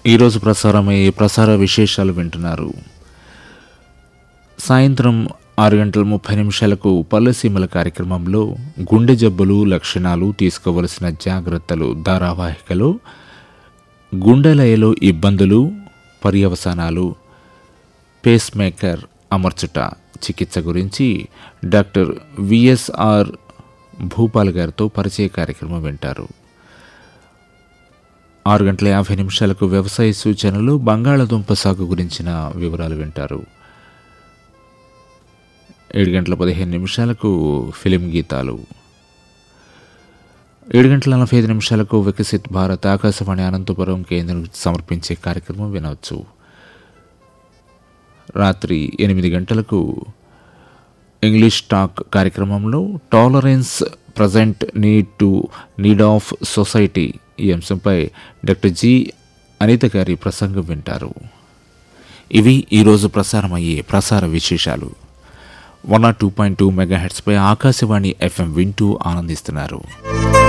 ఈరోజు ప్రసారమయ్యే ప్రసార విశేషాలు వింటున్నారు సాయంత్రం ఆరు గంటల ముప్పై నిమిషాలకు పల్లెసీమల కార్యక్రమంలో గుండె జబ్బులు లక్షణాలు తీసుకోవలసిన జాగ్రత్తలు ధారావాహికలో గుండెలయలో ఇబ్బందులు పర్యవసానాలు పేస్ మేకర్ అమర్చుట చికిత్స గురించి డాక్టర్ విఎస్ఆర్ భూపాల్ గారితో పరిచయ కార్యక్రమం వింటారు ఆరు గంటల యాభై నిమిషాలకు వ్యవసాయ సూచనలు బంగాళాదుంప సాగు గురించిన వివరాలు వింటారు ఏడు గంటల పదిహేను నిమిషాలకు ఫిలిం గీతాలు ఏడు గంటల నలభై ఐదు నిమిషాలకు వికసిత్ భారత్ ఆకాశవాణి అనంతపురం కేంద్రం సమర్పించే కార్యక్రమం వినవచ్చు రాత్రి ఎనిమిది గంటలకు ఇంగ్లీష్ టాక్ కార్యక్రమంలో tolerance present need to need of society ఈ అంశంపై డాక్టర్ జి అనిత గారి ప్రసంగం వింటారు ఇవి ఈరోజు ప్రసారమయ్యే ప్రసార విశేషాలు one R two point two mega హెడ్స్పై ఆకాశవాణి ఎఫ్ఎం వింటూ ఆనందిస్తున్నారు